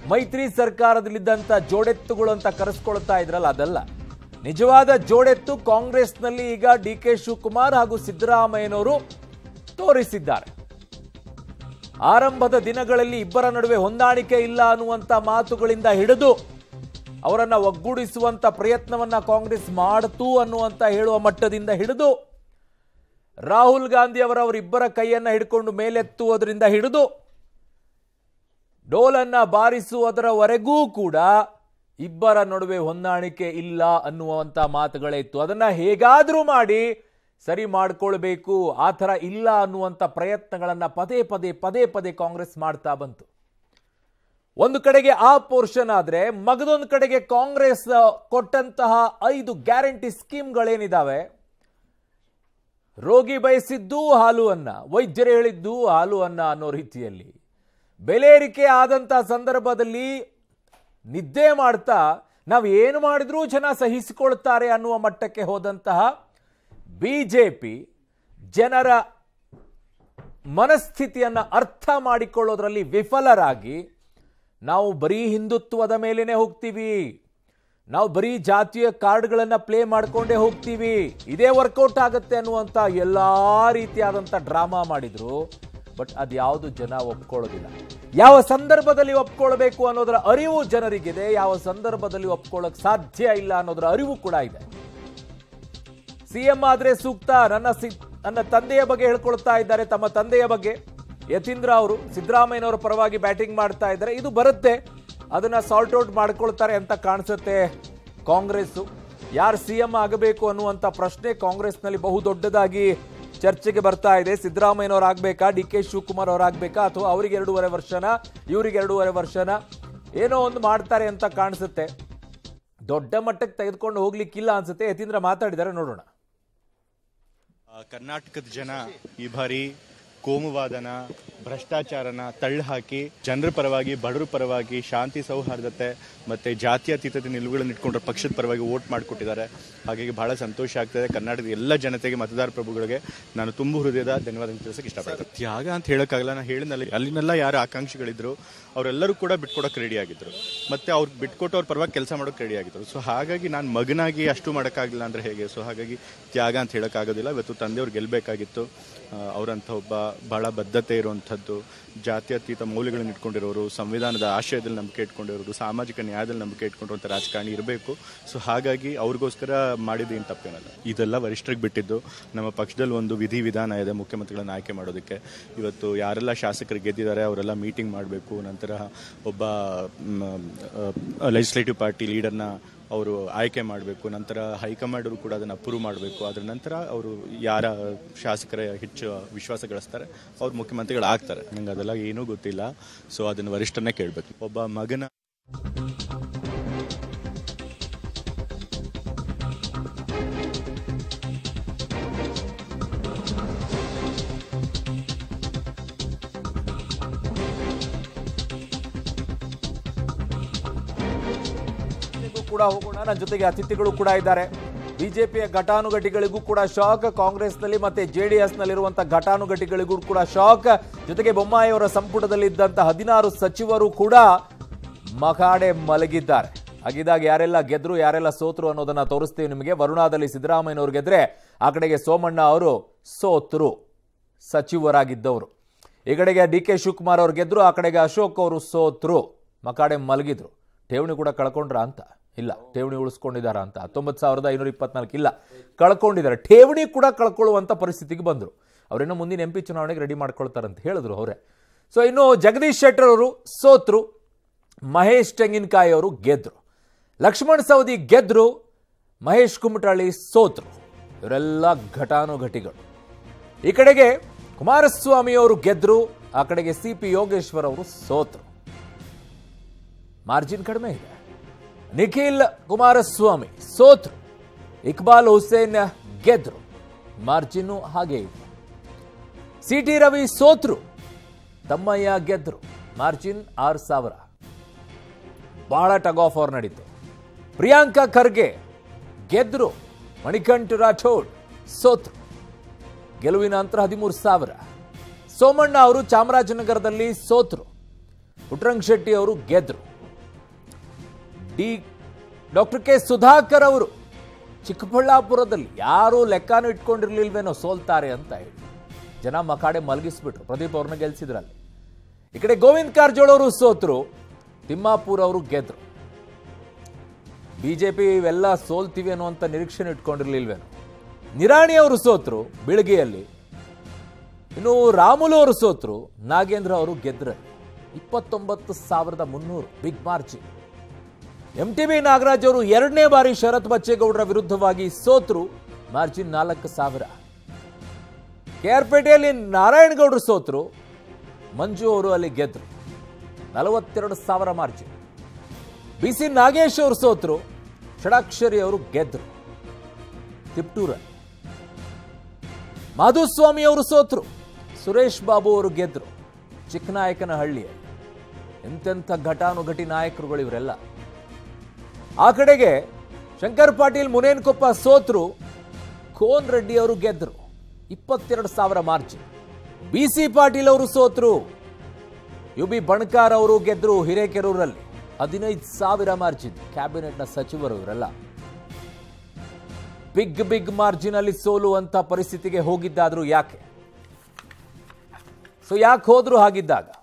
ಮೈತ್ರಿ ಸರ್ಕಾರದಲ್ಲಿದ್ದಂಥ ಜೋಡೆತ್ತುಗಳು ಅಂತ ಕರೆಸ್ಕೊಳ್ತಾ ಇದ್ರಲ್ಲ ಅದಲ್ಲ ನಿಜವಾದ ಜೋಡೆತ್ತು ಕಾಂಗ್ರೆಸ್ನಲ್ಲಿ ಈಗ ಡಿ ಕೆ ಶಿವಕುಮಾರ್ ಹಾಗೂ ಸಿದ್ದರಾಮಯ್ಯನವರು ತೋರಿಸಿದ್ದಾರೆ ಆರಂಭದ ದಿನಗಳಲ್ಲಿ ಇಬ್ಬರ ನಡುವೆ ಹೊಂದಾಣಿಕೆ ಇಲ್ಲ ಅನ್ನುವಂಥ ಮಾತುಗಳಿಂದ ಹಿಡಿದು ಅವರನ್ನ ಒಗ್ಗೂಡಿಸುವಂತ ಪ್ರಯತ್ನವನ್ನ ಕಾಂಗ್ರೆಸ್ ಮಾಡ್ತು ಅನ್ನುವಂತ ಹೇಳುವ ಮಟ್ಟದಿಂದ ಹಿಡಿದು ರಾಹುಲ್ ಗಾಂಧಿ ಅವರ ಅವರಿಬ್ಬರ ಕೈಯನ್ನ ಹಿಡ್ಕೊಂಡು ಮೇಲೆತ್ತುವುದರಿಂದ ಹಿಡಿದು ಡೋಲನ್ನ ಬಾರಿಸುವುದರವರೆಗೂ ಕೂಡ ಇಬ್ಬರ ನಡುವೆ ಹೊಂದಾಣಿಕೆ ಇಲ್ಲ ಅನ್ನುವಂತ ಮಾತುಗಳೇ ಇತ್ತು ಅದನ್ನ ಹೇಗಾದ್ರೂ ಮಾಡಿ ಸರಿ ಮಾಡ್ಕೊಳ್ಬೇಕು ಆ ಥರ ಇಲ್ಲ ಅನ್ನುವಂಥ ಪ್ರಯತ್ನಗಳನ್ನ ಪದೇ ಪದೇ ಪದೇ ಪದೇ ಕಾಂಗ್ರೆಸ್ ಮಾಡ್ತಾ ಬಂತು ಒಂದು ಕಡೆಗೆ ಆ ಪೋರ್ಷನ್ ಆದ್ರೆ ಮಗದೊಂದು ಕಡೆಗೆ ಕಾಂಗ್ರೆಸ್ ಕೊಟ್ಟಂತಹ ಐದು ಗ್ಯಾರಂಟಿ ಸ್ಕೀಮ್ಗಳೇನಿದಾವೆ ರೋಗಿ ಬಯಸಿದ್ದು ಹಾಲು ಅನ್ನ ವೈದ್ಯರು ಹೇಳಿದ್ದು ಹಾಲು ಅನ್ನ ಅನ್ನೋ ರೀತಿಯಲ್ಲಿ ಬೆಲೆ ಏರಿಕೆ ಆದಂತಹ ಸಂದರ್ಭದಲ್ಲಿ ನಿದ್ದೆ ಮಾಡ್ತಾ ನಾವು ಏನು ಮಾಡಿದ್ರೂ ಜನ ಸಹಿಸಿಕೊಳ್ತಾರೆ ಅನ್ನುವ ಮಟ್ಟಕ್ಕೆ ಹೋದಂತಹ ಬಿಜೆಪಿ ಜನರ ಮನಸ್ಥಿತಿಯನ್ನ ಅರ್ಥ ಮಾಡಿಕೊಳ್ಳೋದ್ರಲ್ಲಿ ವಿಫಲರಾಗಿ ನಾವು ಬರೀ ಹಿಂದುತ್ವದ ಮೇಲೇನೆ ಹೋಗ್ತೀವಿ ನಾವು ಬರೀ ಜಾತಿಯ ಕಾರ್ಡ್ಗಳನ್ನ ಪ್ಲೇ ಮಾಡ್ಕೊಂಡೇ ಹೋಗ್ತೀವಿ ಇದೇ ವರ್ಕೌಟ್ ಆಗುತ್ತೆ ಅನ್ನುವಂಥ ಎಲ್ಲಾ ರೀತಿಯಾದಂಥ ಡ್ರಾಮಾ ಮಾಡಿದ್ರು ಬಟ್ ಅದ್ಯಾವುದು ಜನ ಒಪ್ಕೊಳ್ಳೋದಿಲ್ಲ ಯಾವ ಸಂದರ್ಭದಲ್ಲಿ ಒಪ್ಕೊಳ್ಬೇಕು ಅನ್ನೋದರ ಅರಿವು ಜನರಿಗಿದೆ ಯಾವ ಸಂದರ್ಭದಲ್ಲಿ ಒಪ್ಕೊಳ್ಳೋಕೆ ಸಾಧ್ಯ ಇಲ್ಲ ಅನ್ನೋದರ ಅರಿವು ಕೂಡ ಇದೆ ಸಿಎಂ ಆದ್ರೆ ಸೂಕ್ತ ನನ್ನ ಸಿ- ನನ್ನ ತಂದೆಯ ಬಗ್ಗೆ ಹೇಳ್ಕೊಳ್ತಾ ಇದ್ದಾರೆ ತಮ್ಮ ತಂದೆಯ ಬಗ್ಗೆ ಯತೀಂದ್ರ ಅವರು ಸಿದ್ದರಾಮಯ್ಯನವರ ಪರವಾಗಿ ಬ್ಯಾಟಿಂಗ್ ಮಾಡ್ತಾ ಇದ್ದಾರೆ ಇದು ಬರುತ್ತೆ ಅದನ್ನ ಸಾಲ್ಟ್ ಔಟ್ ಮಾಡ್ಕೊಳ್ತಾರೆ ಅಂತ ಕಾಣಿಸುತ್ತೆ ಕಾಂಗ್ರೆಸ್ ಯಾರು ಸಿಎಂ ಆಗಬೇಕು ಅನ್ನುವಂಥ ಪ್ರಶ್ನೆ ಕಾಂಗ್ರೆಸ್ನಲ್ಲಿ ಬಹುದೊಡ್ಡದಾಗಿ ಚರ್ಚೆಗೆ ಬರ್ತಾ ಇದೆ ಸಿದ್ದರಾಮಯ್ಯನವ್ರು ಆಗ್ಬೇಕಾ ಡಿ ಕೆ ಶಿವಕುಮಾರ್ ಅವ್ರು ಆಗ್ಬೇಕಾ ಅಥವಾ ಅವರಿಗೆ ಎರಡೂವರೆ ವರ್ಷನ ಇವರಿಗೆ ಎರಡೂವರೆ ವರ್ಷನ ಏನೋ ಒಂದು ಮಾಡ್ತಾರೆ ಅಂತ ಕಾಣಿಸುತ್ತೆ ದೊಡ್ಡ ಮಟ್ಟಕ್ಕೆ ತೆಗೆದುಕೊಂಡು ಹೋಗ್ಲಿಕ್ಕಿಲ್ಲ ಅನ್ಸುತ್ತೆ ಯತೀಂದ್ರ ಮಾತಾಡಿದ್ದಾರೆ ನೋಡೋಣ ಆ, ಕರ್ನಾಟಕದ ಜನ ಈ ಬಾರಿ ಕೋಮುವಾದನ ಭ್ರಷ್ಟಾಚಾರನ ತಳ್ಳಿ ಹಾಕಿ ಜನರ ಪರವಾಗಿ ಬಡವರ ಪರವಾಗಿ ಶಾಂತಿ ಸೌಹಾರ್ದತೆ ಮತ್ತೆ ಜಾತ್ಯತೀತತೆ ನಿಲುವುಗಳನ್ನು ಇಟ್ಕೊಂಡ್ರೆ ಪಕ್ಷದ ಪರವಾಗಿ ವೋಟ್ ಮಾಡಿಕೊಟ್ಟಿದ್ದಾರೆ ಹಾಗಾಗಿ ಬಹಳ ಸಂತೋಷ ಆಗ್ತದೆ ಕರ್ನಾಟಕದ ಎಲ್ಲ ಜನತೆಗೆ ಮತದಾರ ಪ್ರಭುಗಳಿಗೆ ನಾನು ತುಂಬ ಹೃದಯದ ಧನ್ಯವಾದ ತಿಳಿಸಕ್ಕೆ ಇಷ್ಟಪಡ್ತೀನಿ ತ್ಯಾಗ ಅಂತ ಹೇಳೋಕ್ಕಾಗಲ್ಲ ನಾನು ಹೇಳಿದ್ನಲ್ಲಿ ಅಲ್ಲಿನೆಲ್ಲ ಯಾರು ಆಕಾಂಕ್ಷಿಗಳಿದ್ರು ಅವರೆಲ್ಲರೂ ಕೂಡ ಬಿಟ್ಕೊಡೋಕೆ ರೆಡಿ ಆಗಿದ್ರು ಮತ್ತೆ ಅವ್ರು ಬಿಟ್ಕೊಟ್ಟವ್ರ ಪರವಾಗಿ ಕೆಲಸ ಮಾಡೋಕೆ ರೆಡಿ ಆಗಿದ್ರು ಸೊ ಹಾಗಾಗಿ ನಾನು ಮಗನಾಗಿ ಅಷ್ಟು ಮಾಡೋಕ್ಕಾಗಲಿಲ್ಲ ಅಂದ್ರೆ ಹೇಗೆ ಸೊ ಹಾಗಾಗಿ ತ್ಯಾಗ ಅಂತ ಹೇಳೋಕ್ಕಾಗೋದಿಲ್ಲ ಇವತ್ತು ತಂದೆಯವ್ರು ಗೆಲ್ಲಬೇಕಾಗಿತ್ತು ಅವರಂಥ ಒಬ್ಬ ಬಹಳ ಬದ್ಧತೆ ಇರುವಂಥದ್ದು ಜಾತ್ಯತೀತ ಮೌಲ್ಯಗಳನ್ನು ಇಟ್ಕೊಂಡಿರೋರು ಸಂವಿಧಾನದ ಆಶಯದಲ್ಲಿ ನಂಬಿಕೆ ಇಟ್ಕೊಂಡಿರೋರು ಸಾಮಾಜಿಕ ನ್ಯಾಯದಲ್ಲಿ ನಂಬಿಕೆ ಇಟ್ಕೊಂಡಿರುವಂಥ ರಾಜಕಾರಣಿ ಇರಬೇಕು ಸೊ ಹಾಗಾಗಿ ಅವ್ರಿಗೋಸ್ಕರ ಮಾಡಿದ್ದೇನು ತಪ್ಪೇನಲ್ಲ ಇದೆಲ್ಲ ವರಿಷ್ಠರಿಗೆ ಬಿಟ್ಟಿದ್ದು ನಮ್ಮ ಪಕ್ಷದಲ್ಲಿ ಒಂದು ವಿಧಿ ವಿಧಾನ ಇದೆ ಮುಖ್ಯಮಂತ್ರಿಗಳನ್ನ ಆಯ್ಕೆ ಮಾಡೋದಕ್ಕೆ ಇವತ್ತು ಯಾರೆಲ್ಲ ಶಾಸಕರು ಗೆದ್ದಿದ್ದಾರೆ ಅವರೆಲ್ಲ ಮೀಟಿಂಗ್ ಮಾಡಬೇಕು ನಂತರ ಒಬ್ಬ ಲೆಜಿಸ್ಲೇಟಿವ್ ಪಾರ್ಟಿ ಲೀಡರ್ನ ಅವರು ಆಯ್ಕೆ ಮಾಡಬೇಕು ನಂತರ ಹೈಕಮಾಂಡ್ ಅವರು ಕೂಡ ಅದನ್ನು ಅಪ್ರೂವ್ ಮಾಡಬೇಕು ಅದರ ನಂತರ ಅವರು ಯಾರ ಶಾಸಕರ ಹೆಚ್ಚು ವಿಶ್ವಾಸ ಗಳಿಸ್ತಾರೆ ಅವ್ರು ಮುಖ್ಯಮಂತ್ರಿಗಳು ಆಗ್ತಾರೆ ನಂಗೆ ಅದೆಲ್ಲ ಏನೂ ಗೊತ್ತಿಲ್ಲ ಸೊ ಅದನ್ನು ವರಿಷ್ಠನೇ ಕೇಳಬೇಕು ಒಬ್ಬ ಮಗನ ಗೂ ಕೂಡ ಹೋಗೋಣ ನನ್ನ ಜೊತೆಗೆ ಅತಿಥಿಗಳು ಕೂಡ ಇದ್ದಾರೆ ಬಿಜೆಪಿಯ ಘಟಾನುಘಟಿಗಳಿಗೂ ಕೂಡ ಶಾಕ್ ಕಾಂಗ್ರೆಸ್ನಲ್ಲಿ ಮತ್ತೆ ಜೆಡಿಎಸ್ ನಲ್ಲಿರುವಂತಹ ಘಟಾನುಘಟಿಗಳಿಗೂ ಕೂಡ ಶಾಕ್ ಜೊತೆಗೆ ಬೊಮ್ಮಾಯಿ ಅವರ ಸಂಪುಟದಲ್ಲಿ ಇದ್ದಂತ ಹದಿನಾರು ಸಚಿವರು ಕೂಡ ಮಕಾಡೆ ಮಲಗಿದ್ದಾರೆ ಹಾಗಿದ್ದಾಗ ಯಾರೆಲ್ಲ ಗೆದ್ರು ಯಾರೆಲ್ಲ ಸೋತ್ರು ಅನ್ನೋದನ್ನ ತೋರಿಸ್ತೀವಿ ನಿಮಗೆ ವರುಣಾದಲ್ಲಿ ಸಿದ್ದರಾಮಯ್ಯನವರು ಗೆದ್ರೆ ಆ ಕಡೆಗೆ ಸೋಮಣ್ಣ ಅವರು ಸೋತ್ರು ಸಚಿವರಾಗಿದ್ದವರು ಈ ಕಡೆಗೆ ಡಿ ಕೆ ಶಿವಕುಮಾರ್ ಅವ್ರು ಗೆದ್ರು ಆ ಕಡೆಗೆ ಅಶೋಕ್ ಅವರು ಸೋತ್ರು ಮಕಾಡೆ ಮಲಗಿದ್ರು ಠೇವಣಿ ಕೂಡ ಕಳ್ಕೊಂಡ್ರ ಅಂತ ಇಲ್ಲ ಠೇವಣಿ ಉಳಿಸ್ಕೊಂಡಿದಾರ ಅಂತ ಹತ್ತೊಂಬತ್ತು ಸಾವಿರದ ಐನೂರ ಇಪ್ಪತ್ನಾಲ್ಕು ಇಲ್ಲ ಕಳ್ಕೊಂಡಿದ್ದಾರೆ ಠೇವಣಿ ಕೂಡ ಕಳ್ಕೊಳ್ಳುವಂತ ಪರಿಸ್ಥಿತಿಗೆ ಬಂದರು ಅವರೇನೋ ಮುಂದಿನ ಎಂ ಪಿ ಚುನಾವಣೆಗೆ ರೆಡಿ ಮಾಡ್ಕೊಳ್ತಾರಂತ ಹೇಳಿದ್ರು ಅವರೇ ಸೊ ಇನ್ನು ಜಗದೀಶ್ ಶೆಟ್ಟರ್ ಅವರು ಸೋತ್ರು ಮಹೇಶ್ ತೆಂಗಿನಕಾಯಿ ಅವರು ಗೆದ್ರು ಲಕ್ಷ್ಮಣ್ ಸವದಿ ಗೆದ್ರು ಮಹೇಶ್ ಕುಮಟಳ್ಳಿ ಸೋತ್ರು ಇವರೆಲ್ಲ ಘಟಾನುಘಟಿಗಳು ಈ ಕಡೆಗೆ ಕುಮಾರಸ್ವಾಮಿ ಅವರು ಗೆದ್ರು ಆ ಕಡೆಗೆ ಸಿ ಪಿ ಯೋಗೇಶ್ವರ್ ಅವರು ಸೋತರು ಮಾರ್ಜಿನ್ ಕಡಿಮೆ ಇದೆ ನಿಖಿಲ್ ಕುಮಾರಸ್ವಾಮಿ ಸೋತ್ರು ಇಕ್ಬಾಲ್ ಹುಸೇನ್ ಗೆದ್ರು ಮಾರ್ಜಿನ್ನು ಹಾಗೆ ಇದೆ ಸಿ ಟಿ ರವಿ ಸೋತ್ರು ತಮ್ಮಯ್ಯ ಗೆದ್ರು ಮಾರ್ಜಿನ್ ಆರು ಸಾವಿರ ಬಹಳ ಟಗ್ ಆಫ್ ಅವರ್ ನಡೀತು ಪ್ರಿಯಾಂಕಾ ಖರ್ಗೆ ಗೆದ್ರು ಮಣಿಕಂಠ ರಾಠೋಡ್ ಸೋತ್ರು ಗೆಲುವಿನ ಅಂತರ ಹದಿಮೂರು ಸಾವಿರ ಸೋಮಣ್ಣ ಅವರು ಚಾಮರಾಜನಗರದಲ್ಲಿ ಸೋತರು ಪುಟ್ರಂಗ್ ಶೆಟ್ಟಿ ಅವರು ಗೆದ್ರು ಡಿ ಡಾಕ್ಟರ್ ಕೆ ಸುಧಾಕರ್ ಅವರು ಚಿಕ್ಕಬಳ್ಳಾಪುರದಲ್ಲಿ ಯಾರೂ ಲೆಕ್ಕನೂ ಇಟ್ಕೊಂಡಿರ್ಲಿಲ್ವೇನೋ ಸೋಲ್ತಾರೆ ಅಂತ ಹೇಳಿ ಜನ ಮಕಾಡೆ ಮಲಗಿಸ್ಬಿಟ್ರು ಪ್ರದೀಪ್ ಅವ್ರನ್ನ ಗೆಲ್ಸಿದ್ರಲ್ಲಿ ಈ ಕಡೆ ಗೋವಿಂದ್ ಕಾರಜೋಳ ಅವರು ಸೋತರು ತಿಮ್ಮಾಪುರ್ ಅವರು ಗೆದ್ರು ಬಿಜೆಪಿ ಇವೆಲ್ಲ ಸೋಲ್ತೀವಿ ಅನ್ನುವಂಥ ನಿರೀಕ್ಷೆ ಇಟ್ಕೊಂಡಿರ್ಲಿಲ್ವೇನೋ ನಿರಾಣಿ ಅವರು ಸೋತರು ಬಿಳಗಿಯಲ್ಲಿ ಇನ್ನು ರಾಮುಲು ಅವರು ಸೋತರು ನಾಗೇಂದ್ರ ಅವರು ಗೆದ್ರು ಇಪ್ಪತ್ತೊಂಬತ್ತು ಸಾವಿರದ ಮುನ್ನೂರು big margin M T B Nagaraj ಅವರು ಎರಡನೇ ಬಾರಿ ಶರತ್ ಬಚ್ಚೇಗೌಡರ ವಿರುದ್ಧವಾಗಿ ಸೋತರು ಮಾರ್ಜಿನ್ ನಾಲ್ಕು ಸಾವಿರ ಕೆಆರ್ಪೇಟೆಯಲ್ಲಿ ನಾರಾಯಣಗೌಡರು ಸೋತರು ಮಂಜು ಅವರು ಅಲ್ಲಿ ಗೆದ್ರು ನಲವತ್ತೆರಡು ಸಾವಿರ ಮಾರ್ಜಿನ್ ಬಿ ಸಿ ನಾಗೇಶ್ ಅವರು ಸೋತರು ಷಡಾಕ್ಷರಿ ಅವರು ಗೆದ್ರು ತಿಪ್ಟೂರಲ್ಲಿ ಮಾಧುಸ್ವಾಮಿ ಅವರು ಸೋತರು ಸುರೇಶ್ ಬಾಬು ಅವರು ಗೆದ್ರು ಚಿಕ್ಕನಾಯಕನಹಳ್ಳಿಯಲ್ಲಿ ಎಂತೆಂಥ ಘಟಾನುಘಟಿ ನಾಯಕರುಗಳು ಇವರೆಲ್ಲ ಆ ಕಡೆಗೆ ಶಂಕರ್ ಪಾಟೀಲ್ ಮುನೇನ್ಕೊಪ್ಪ ಸೋತರು ಕೋನ್ ರೆಡ್ಡಿ ಅವರು ಗೆದ್ರು ಇಪ್ಪತ್ತೆರಡು ಸಾವಿರ ಮಾರ್ಜಿನ್ ಬಿ ಸಿ ಪಾಟೀಲ್ ಅವರು ಸೋತರು ಯು ಬಿ ಬಣಕಾರ್ ಅವರು ಗೆದ್ರು ಹಿರೇಕೆರೂರಲ್ಲಿ ಹದಿನೈದು ಸಾವಿರ ಮಾರ್ಜಿನ್ ಕ್ಯಾಬಿನೆಟ್ನ ಸಚಿವರು ಇವರೆಲ್ಲ ಬಿಗ್ ಬಿಗ್ ಮಾರ್ಜಿನ್ ಅಲ್ಲಿ ಸೋಲುವಂತ ಪರಿಸ್ಥಿತಿಗೆ ಹೋಗಿದ್ದಾದ್ರು ಯಾಕೆ ಸೊ ಯಾಕೆ ಹೋದ್ರು ಹಾಗಿದ್ದಾಗ